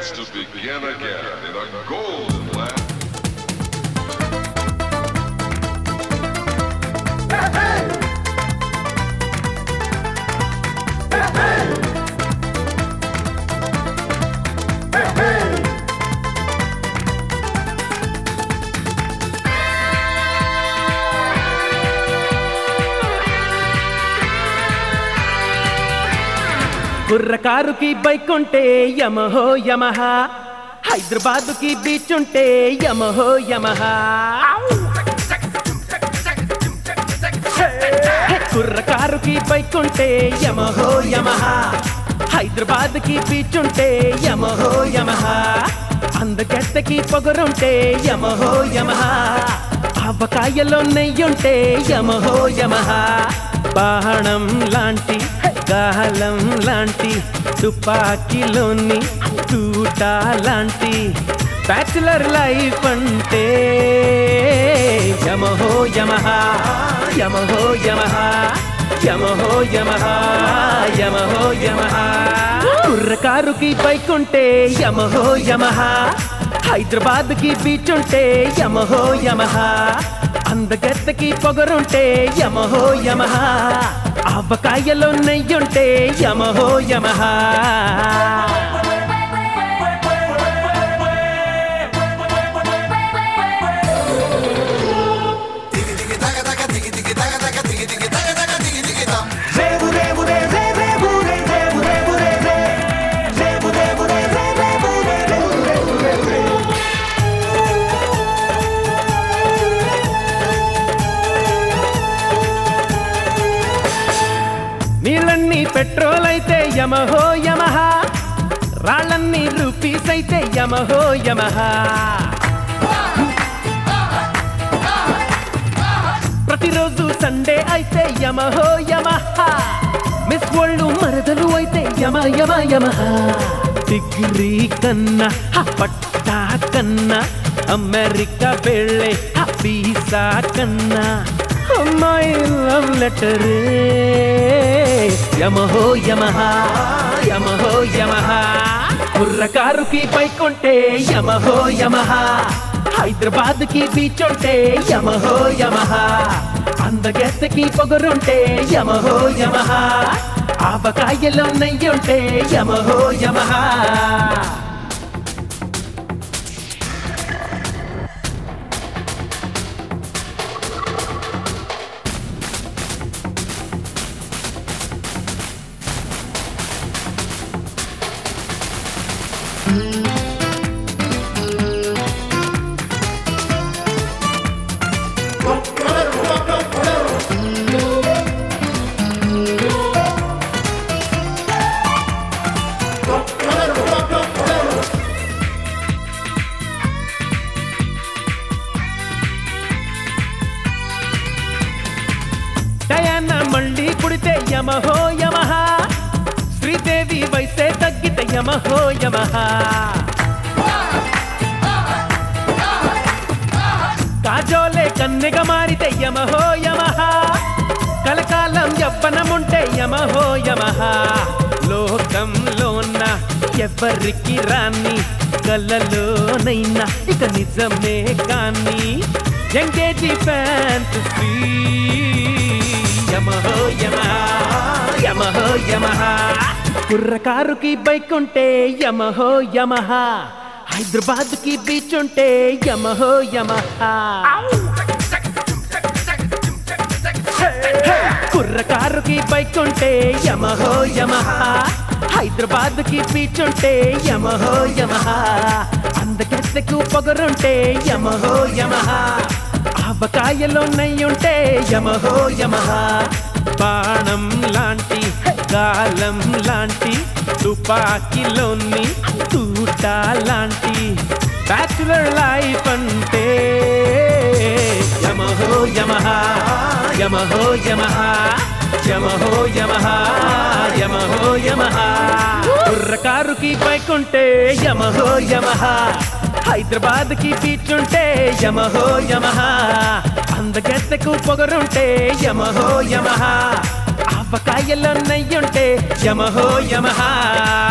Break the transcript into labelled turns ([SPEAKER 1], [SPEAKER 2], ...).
[SPEAKER 1] chance to begin again in a golden land.
[SPEAKER 2] కుర్రకారుకి bike ఉంటే యమహో యమహ హైదరాబాద్ కి బీచ్ ఉంటే యమహో యమహ కుర్రకారుకి బైక్ ఉంటే యమహో యమహ హైదరాబాద్ కి బీచ్ ఉంటే యమహో యమహ అందగత్తకి పొగరుంటే యమహో యమహ ఆవకాయలో నెయ్యుంటే యమహో యమహ బాణం లాంటి గాలం లాంటి తుపాకీలోని తూట లాంటి బ్యాచులర్ లైఫ్ అంటే యమహో యమహ యమహో యమహ యమహో యమహ యమహో యమహ కుర్రకారుకి బైక్ ఉంటే యమహో యమహ హైదరాబాద్ కి బీచ్ ఉంటే యమహో యమహ అందగత్తకి పొగరుంటే యమహో యమహ ఆవకాయలో నెయ్యుంటే యమహో యమహ నీళ్ళన్నీ పెట్రోల్ అయితే యమహో యమహ రాళ్ళన్నీ రూపీస్ అయితే యమహో యమహ ప్రతిరోజు సండే అయితే యమహో యమహ మిస్ వరల్డ్ మరదలు అయితే యమ యమ యమహ డిగ్రీ కన్నా హ, పట్టా కన్నా అమెరికా వెళ్ళే హ, వీసా కన్నా అమ్మాయి లవ్ లెటర్ యమహో యమహ యమహో యమహ కుర్రకారుకి బైక్ ఉంటే యమహో యమహ హైదరాబాద్ కి బీచ్ ఉంటే యమహో యమహ అందగెత్తకి పొగరుంటే యమహో యమహ ఆవకాయలో నెయ్యుంటే యమహో యమహ డయానా మళ్ళీ పుడితే యమహో యమహ శ్రీదేవి వయసే తగ్గితే యమహో యమహ కాజోలే కన్నెగా మారితే యమహో యమహ కలకాలం యవ్వనముంటే యమహో యమహ లోకంలోన ఎవరికి రాని కలలోనైనా ఇక నిజమే కానీ ఎంగేజీ ఫ్యాంటసీ యమహో యమహ యమహో యమహ కుర్రకారుకి బైక్ ఉంటే యమహో యమహ హైదరాబాద్ కి బీచ్ ఉంటే యమహో యమహ కుర్రకారుకి బైక్ ఉంటే యమహో యమహ హైదరాబాద్ కి బీచ్ ఉంటే యమహో యమహ అందకెత్తకు పొగరుంటే యమహో యమహ ఆవకాయలో నెయ్యుంటే యమహో యమహ బాణం లాంటి గాలం లాంటి తుపాకీలోని తూట లాంటి బ్యాచులర్ లైఫ్ అంటే యమహో యమహ యమహో యమహ యమహో యమహ యమహో యమహ కుర్రకారుకి బైక్ ఉంటే యమహో యమహ హైదరాబాద్ కి బీచ్ ఉంటే యమహో యమహ అందగత్తెకు పొగరుంటే యమహో యమహ ఆవకాయలో నెయ్యుంటే యమహో యమహ